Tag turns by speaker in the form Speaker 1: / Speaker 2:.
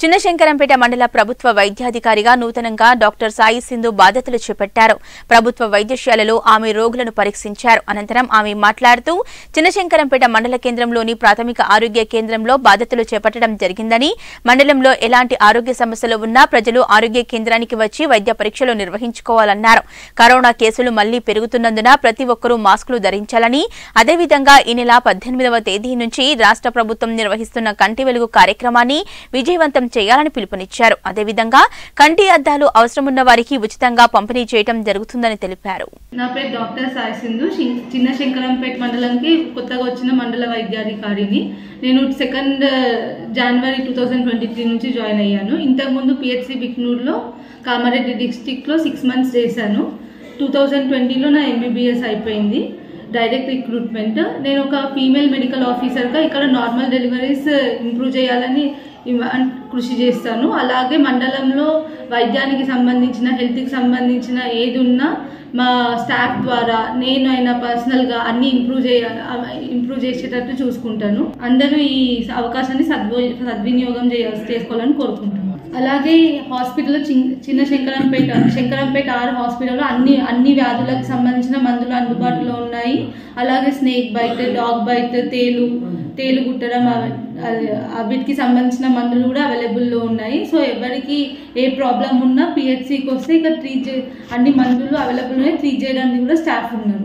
Speaker 1: చిన్నశంకరంపేట మండల ప్రభుత్వ వైద్యాధికారిగా నూతనంగా డాక్టర్ సాయి సింధు బాధ్యతలు చేపట్టారు ప్రభుత్వ వైద్యశాలలో ఆమె రోగులను పరీక్షించారు అనంతరం ఆమె మాట్లాడుతూ చిన్నశంకరంపేట మండల కేంద్రంలోని ప్రాథమిక ఆరోగ్య కేంద్రంలో బాధ్యతలు చేపట్టడం జరిగిందని మండలంలో ఎలాంటి ఆరోగ్య సమస్యలు ఉన్నా ప్రజలు ఆరోగ్య కేంద్రానికి వచ్చి వైద్య పరీక్షలు నిర్వహించుకోవాలన్నారు కరోనా కేసులు మళ్లీ పెరుగుతున్నందున ప్రతి ఒక్కరూ మాస్కులు ధరించాలని అదేవిధంగా ఈ నెల పద్దెనిమిదవ తేదీ నుంచి రాష్ట్ర ప్రభుత్వం నిర్వహిస్తున్న కంటి వెలుగు కార్యక్రమాన్ని విజయవంతం చేయాలని పిలుపునిచ్చారు అదేవిధంగా కంటి అద్దాలు అవసరమున్న వారికి ఉచితంగా పంపిణీ చేయడం జరుగుతుందని తెలిపారు
Speaker 2: నా పేరు డాక్టర్ సాయి సింధు శిం- చిన్న శంకరంపేట మండలంకి కొత్తగా వచ్చిన మండల వైద్యాధికారిని నేను second January two thousand twenty three నుంచి జాయిన్ అయ్యాను ఇంతకుముందు పిహెచ్సి బిక్నూర్లో కామారెడ్డి డిస్టిక్లో సిక్స్ మంత్స్ చేశాను టూ థౌజండ్ ట్వంటీలో నా ఎంబీబీఎస్ అయిపోయింది డైరెక్ట్ రిక్రూట్మెంట్ నేను ఒక ఫీమేల్ మెడికల్ ఆఫీసర్గా ఇక్కడ నార్మల్ డెలివరీస్ ఇంప్రూవ్ చేయాలని ఇవ- అన్- కృషి చేస్తాను అలాగే మండలంలో వైద్యానికి సంబంధించిన హెల్త్కి సంబంధించిన ఏది ఉన్నా మా స్టాఫ్ ద్వారా నేను అయినా పర్సనల్గా అన్ని ఇంప్రూవ్ చేయ ఇంప్రూవ్ చేసేటట్టు చూసుకుంటాను అందరూ ఈ అవకాశాన్ని సద్వో సద్వినియోగం చేయ చేసుకోవాలని కోరుకుంటున్నాను అలాగే హాస్పిటల్లో చిన్- చిన్న శంకరంపేట శంకరంపేట ఆర్ హాస్పిటల్లో అన్ని అన్ని వ్యాధులకు సంబంధించిన మందులు అందుబాటులో ఉన్నాయి అలాగే స్నేక్ బైట్ డాగ్ బైట్ తేలు తేలు కుట్టడం అవి- అది- వీటికి సంబంధించిన మందులు కూడా అవైలబుల్లో ఉన్నాయి సో ఎవరికి ఏ ప్రాబ్లం ఉన్నా పిహెచ్సికి వస్తే ఇక్కడ ట్రీట్ చే అన్ని మందులు అవైలబుల్ ఉన్నాయి ట్రీట్ చేయడానికి కూడా స్టాఫ్ ఉన్నారు